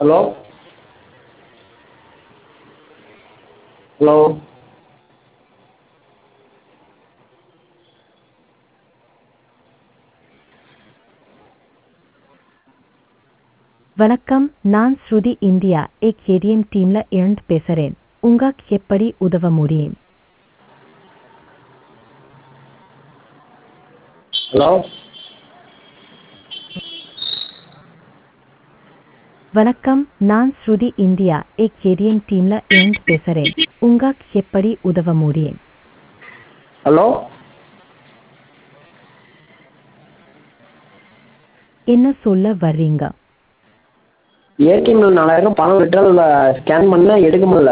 hello hello வணக்கம் நான் ஸ்ருதி India ஏக் ATM டீம்ல இருந்து பேசுறேன் உங்களுக்கு எப்படி உதவ முடியும் ஹலோ வணக்கம் நான் ஸ்ருதி இந்தியா ஏக் ஏடிஎம் டீம்ல இருந்து பேசுறேன் உங்களுக்கு எப்படி உதவ முடியும் ஹலோ என்ன சொல்ல வர்றீங்க ஏடிஎம்ல நாலாயிரம் பணம் விட்ரால் ஸ்கேன் பண்ணேன் எடுக்க முடியல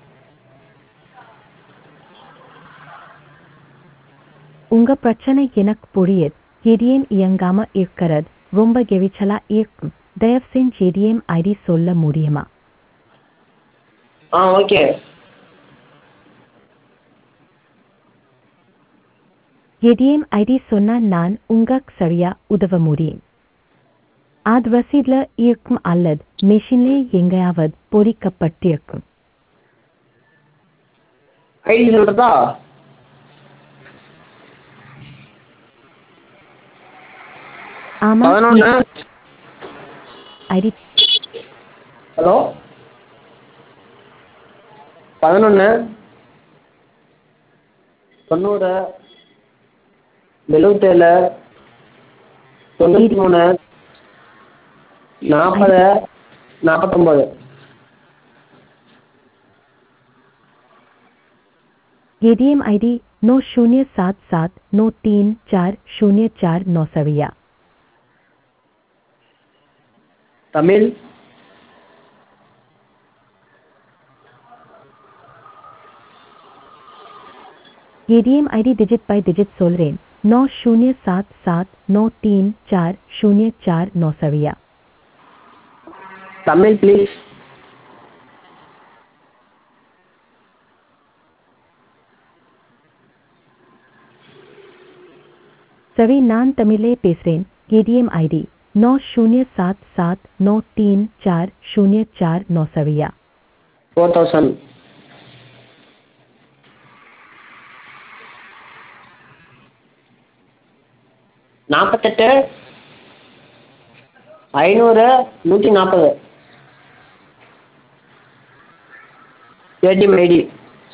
உங்க பிரச்சனை எனக்கு புரியுது ஏடிஎம் இயங்காம இருக்கிறது ரொம்ப கெவிச்சலா இருக்கும் தயவு செஞ்சு ஏடிஎம் ஐடி சொல்ல முடியுமா ஆ ஓகே ஏடிஎம் ஐடி சொன்னா நான் உங்களுக்கு சரியா உதவ முடியும் அது ரசீட்ல இருக்கும் அல்லது மெஷின்லே எங்கேயாவது பொறிக்கப்பட்டிருக்கும் ஐடி சொல்கிறதா ஆமா பதினொன்று ஐடி ஹலோ பதினொன்று தொண்ணூறு எழுபத்தேழு தொண்ணூற்றி மூணு நாற்பது நாற்பத்தொம்போது एडीएम आईडी नौ शून्य सात सात नौ तीन चार शून्य चार नौ सविया Tamil ADM ID digit by digit सोलरेन नौ शून्य सात सात नौ तीन चार शून्य चार नौ सविया தமிழ் ப்ளீஸ் सभी नान तमिले पेसरेन एडीएम आईडी नौ शून्य सात सात नौ तीन चार शून्य चार नौ सविया ஃபோர் தௌசண்ட் நாற்பத்தெட்டு ஐநூறு நூற்றி நாற்பது ஏடிஎம் ஐடி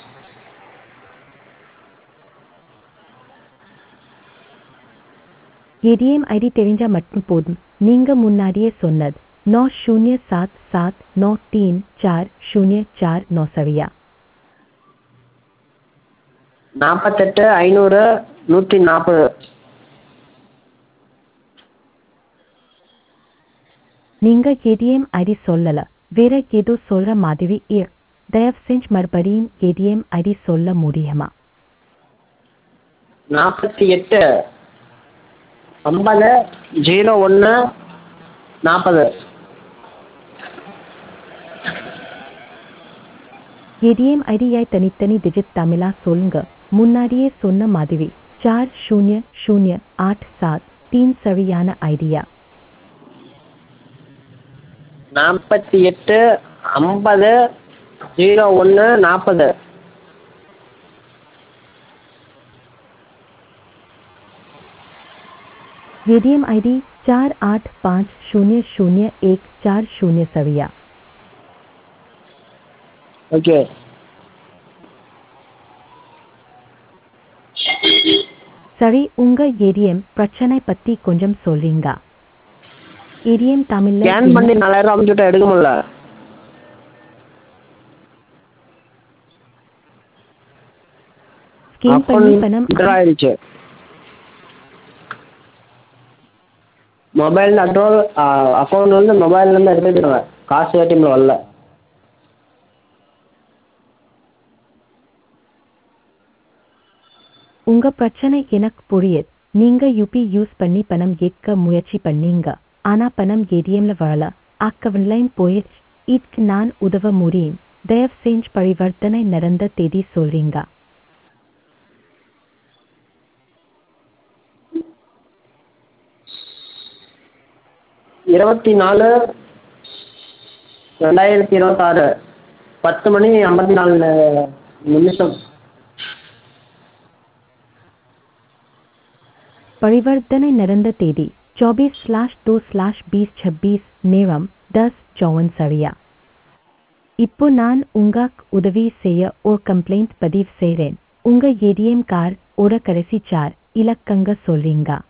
ஏடிஎம் ஐடி தெரிஞ்சா மட்டும் போதும் நீங்க முன்னாடியே சொன்னது नौ शून्य सात सात नौ तीन चार शून्य चार नौ सविया நாற்பத்தெட்டு ஐநூறு நூற்றி நாற்பது நீங்க ஏடிஎம் ஐடி சொல்லல வேற ஏதோ சொல்ற மாதிரி இரு தயவு செஞ்சு மறுபடியும் ஏடிஎம் ஐடி சொல்ல முடியுமா நாற்பத்தி எட்டு ஐம்பது ஜீரோ ஒன்று நாற்பது ஏடிஎம் ஐடியாய் தனித்தனி டிஜிட் தமிழா சொல்லுங்க முன்னாடியே சொன்ன மாதிரி சார் शून्य शून्य आठ सात तीन சரியான ஐடியா நாற்பத்தி எட்டு ஐம்பது ஜீரோ ஒன்று நாற்பது एडीएम आईडी चार आठ पाँच शून्य शून्य एक चार शून्य सविया ஓகே சரி உங்க ஏடிஎம் பிரச்சனை பத்தி கொஞ்சம் சொல்றீங்க ஏடிஎம் தமிழ்ல ஸ்கேன் பண்ணி நாலாயிரம் அமுச்சுட்டா எடுக்க முடியல ஸ்கேன் பண்ணி பணம் வித்ட்ரா ஆயிடுச்சு மொபைல் அட்ரோல் அக்கௌண்ட்லேருந்து மொபைல்லேருந்து எடுத்துக்கிட்டாங்க காசு ஏடிஎம்ல வரல உங்க பிரச்சனை எனக்கு புரியுது நீங்க யூபி யூஸ் பண்ணி பணம் கேட்க முயற்சி பண்ணீங்க ஆனா பணம் ஏடிஎம்ல வரல அக்கவுண்ட்லைன் போயிடுச்சு இதுக்கு நான் உதவ முடியும் தயவு செஞ்சு பரிவர்த்தனை நடந்த தேதி சொல்றீங்க இருபத்தி நாலு ரெண்டாயிரத்தி இருபத்தாறு பத்து மணி ஐம்பத்தி நாலு நிமிஷம் परिवर्तन நடந்த தேதி चौबीस स्लैश दो स्लैश बीस छब्बीस நேரம் दस चौवन சரியா இப்போ நான் உங்களுக்கு உதவி செய்ய ஒரு கம்ப்ளைண்ட் பதிவு செய்கிறேன் உங்க ஏடிஎம் கார்டு ஓட கடைசி சார் இலக்கங்க சொல்றீங்க